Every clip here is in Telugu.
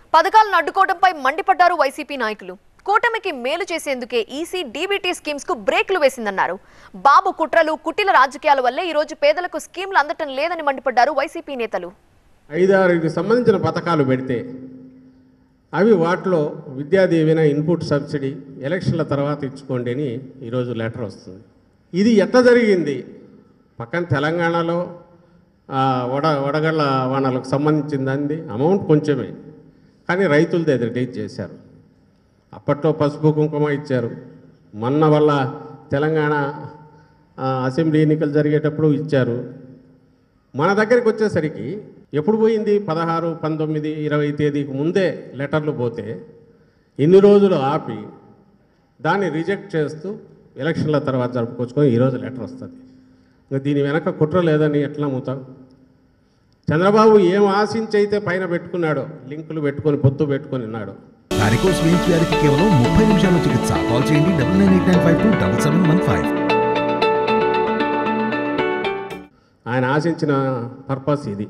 పథకాలను అడ్డుకోవడంపై మండిపడ్డారు వైసీపీ నాయకులు కూటమికి మేలు చేసేందుకే ఈసీ డీబీటీ స్కీమ్స్ కు బ్రేక్లు వేసిందన్నారు బాబు కుట్రలు కుటిల రాజకీయాల వల్లే ఈ రోజు పేదలకు స్కీమ్లు అందటం లేదని మండిపడ్డారు వైసీపీ నేతలు ఐదారుకి సంబంధించిన పథకాలు పెడితే అవి వాటిలో విద్యా దీవెన ఇన్పుట్ సబ్సిడీ ఎలక్షన్ల తర్వాత ఇచ్చుకోండి అని ఈరోజు లెటర్ వస్తుంది ఇది ఎట్లా జరిగింది పక్కన తెలంగాణలో ఆ, వడ వడగళ్ళ వానలకు సంబంధించింది అమౌంట్ కొంచెమే కానీ రైతులది అది రిలీజ్ చేశారు అప్పట్లో పసుపు కుంకుమ ఇచ్చారు మొన్న వల్ల తెలంగాణ ఆ, అసెంబ్లీ ఎన్నికలు జరిగేటప్పుడు ఇచ్చారు మన దగ్గరికి వచ్చేసరికి ఎప్పుడు పోయింది పదహారు పంతొమ్మిది ఇరవై తేదీకి ముందే లెటర్లు పోతే ఇన్ని రోజులు ఆపి దాన్ని రిజెక్ట్ చేస్తూ ఎలక్షన్ల తర్వాత జరుపుకొచ్చుకొని ఈరోజు లెటర్ వస్తుంది ఇంకా దీని వెనక కుట్ర లేదని ఎట్లా నమ్ముతాం చంద్రబాబు ఏం ఆశించి అయితే పైన పెట్టుకున్నాడో లింకులు పెట్టుకొని పొత్తు పెట్టుకొని ఉన్నాడు వారికోస్ వెయిన్స్ వ్యాధికి కేవలం ముప్పై నిమిషాల చికిత్స కాల్ చేయండి double nine eight nine five two double seven one five ఆయన ఆశించిన పర్పస్ ఇది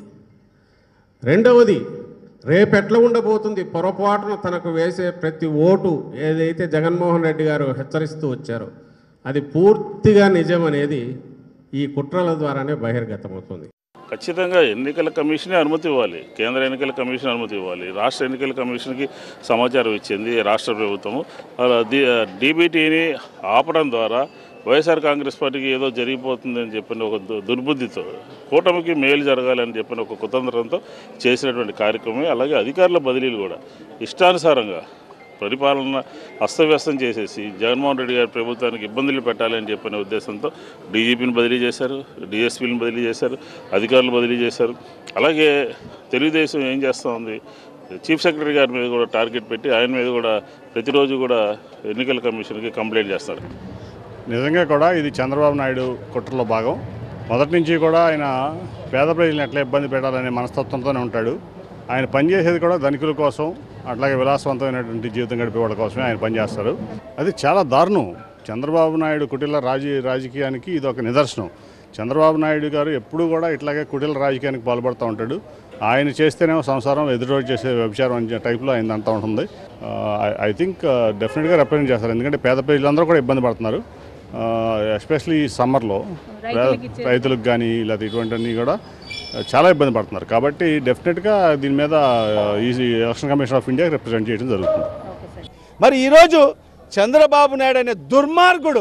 రెండవది రేపు ఎట్లా ఉండబోతుంది పొరపాటున తనకు వేసే ప్రతి ఓటు ఏదైతే జగన్మోహన్ రెడ్డి గారు హెచ్చరిస్తూ వచ్చారో అది పూర్తిగా నిజం అనేది ఈ కుట్రల ద్వారానే బహిర్గతమవుతుంది ఖచ్చితంగా ఎన్నికల కమిషనే అనుమతి ఇవ్వాలి కేంద్ర ఎన్నికల కమిషన్ అనుమతి ఇవ్వాలి రాష్ట్ర ఎన్నికల కమిషన్కి సమాచారం ఇచ్చింది రాష్ట్ర ప్రభుత్వము అలా ది డీబీటీని ఆపడం ద్వారా వైఎస్ఆర్ కాంగ్రెస్ పార్టీకి ఏదో జరిగిపోతుందని చెప్పిన ఒక దు- దుర్బుద్ధితో కూటమికి మేలు జరగాలని చెప్పిన ఒక కుతంత్రంతో చేసినటువంటి కార్యక్రమం అలాగే అధికారుల బదిలీలు కూడా ఇష్టానుసారంగా పరిపాలన అస్తవ్యస్తం చేసేసి జగన్మోహన్ రెడ్డి గారి ప్రభుత్వానికి ఇబ్బందులు పెట్టాలని చెప్పిన ఉద్దేశంతో డీజీపీని బదిలీ చేశారు డిఎస్పీని బదిలీ చేశారు అధికారులు బదిలీ చేశారు అలాగే తెలుగుదేశం ఏం చేస్తూ ఉంది చీఫ్ సెక్రటరీ గారి మీద కూడా టార్గెట్ పెట్టి ఆయన మీద కూడా ప్రతిరోజు కూడా ఎన్నికల కమిషన్కి కంప్లైంట్ చేస్తారు నిజంగా కూడా ఇది చంద్రబాబు నాయుడు కుట్రలో భాగం మొదటి నుంచి కూడా ఆయన పేద ప్రజలను ఎట్లా ఇబ్బంది పెట్టాలనే మనస్తత్వంతోనే ఉంటాడు ఆయన పనిచేసేది కూడా ధనికుల కోసం అట్లాగే విలాసవంతమైనటువంటి జీవితం గడిపే వాళ్ళ కోసమే ఆయన పనిచేస్తారు అది చాలా దారుణం చంద్రబాబు నాయుడు కుటిల రాజీ రాజకీయానికి ఇది ఒక నిదర్శనం చంద్రబాబు నాయుడు గారు ఎప్పుడూ కూడా ఇట్లాగే కుటిల రాజకీయానికి పాల్పడుతూ ఉంటాడు ఆయన చేస్తేనేమో సంసారం ఎదురు చేసే వ్యభిచారం అనే టైప్లో ఆయన అంతా ఉంటుంది ఐ థింక్ డెఫినెట్గా రిప్రజెంట్ చేస్తారు ఎందుకంటే పేద ప్రజలందరూ కూడా ఇబ్బంది పడుతున్నారు ఎస్పెషలీ ఈ సమ్మర్లో రైతులకు కానీ లేదా ఇటువంటివన్నీ కూడా ఆ, చాలా ఇబ్బంది పడుతున్నారు కాబట్టి డెఫినెట్గా దీని మీద ఆ, ఈ election commission of India represent చేయడం జరుగుతుంది మరి ఈరోజు చంద్రబాబు నాయుడు అనే దుర్మార్గుడు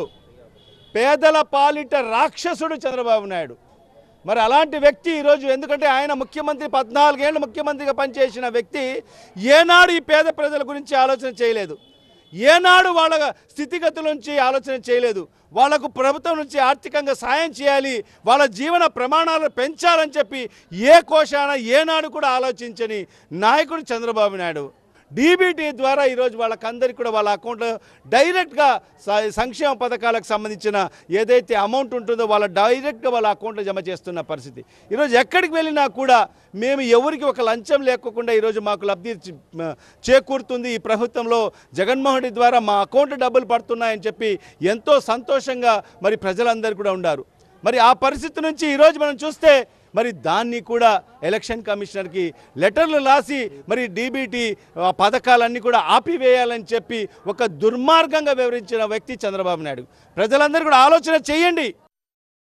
పేదల పాలిట రాక్షసుడు చంద్రబాబు నాయుడు మరి అలాంటి వ్యక్తి ఈరోజు ఎందుకంటే ఆయన ముఖ్యమంత్రి పద్నాలుగేళ్ళు ముఖ్యమంత్రిగా పనిచేసిన వ్యక్తి ఏనాడు ఈ పేద ప్రజల గురించి ఆలోచన చేయలేదు ఏనాడు వాళ్ళ స్థితిగతుల నుంచి ఆలోచన చేయలేదు వాళ్ళకు ప్రభుత్వం నుంచి ఆర్థికంగా సాయం చేయాలి వాళ్ళ జీవన ప్రమాణాలను పెంచాలని చెప్పి ఏ కోశాన ఏనాడు కూడా ఆలోచించని నాయకుడు చంద్రబాబు నాయుడు డీబీటీ ద్వారా ఈరోజు వాళ్ళకందరికీ కూడా వాళ్ళ అకౌంట్లో డైరెక్ట్గా స- సంక్షేమ పథకాలకు సంబంధించిన ఏదైతే అమౌంట్ ఉంటుందో వాళ్ళ డైరెక్ట్గా వాళ్ళ అకౌంట్లో జమ చేస్తున్న పరిస్థితి ఈరోజు ఎక్కడికి వెళ్ళినా కూడా మేము ఎవరికి ఒక లంచం లేకోకుండా ఈరోజు మాకు లబ్ధి చే- మ- చేకూరుతుంది ఈ ప్రభుత్వంలో జగన్మోహన్ రెడ్డి ద్వారా మా అకౌంట్ డబ్బులు పడుతున్నాయని చెప్పి ఎంతో సంతోషంగా మరి ప్రజలందరూ కూడా ఉన్నారు మరి ఆ పరిస్థితి నుంచి ఈరోజు మనం చూస్తే మరి దాన్ని కూడా ఎలక్షన్ కమిషనర్కి లెటర్లు రాసి మరి డీబీటీ ఆ పథకాలన్నీ కూడా ఆపివేయాలని చెప్పి ఒక దుర్మార్గంగా వివరించిన వ్యక్తి చంద్రబాబు నాయుడు ప్రజలందరూ కూడా ఆలోచన చేయండి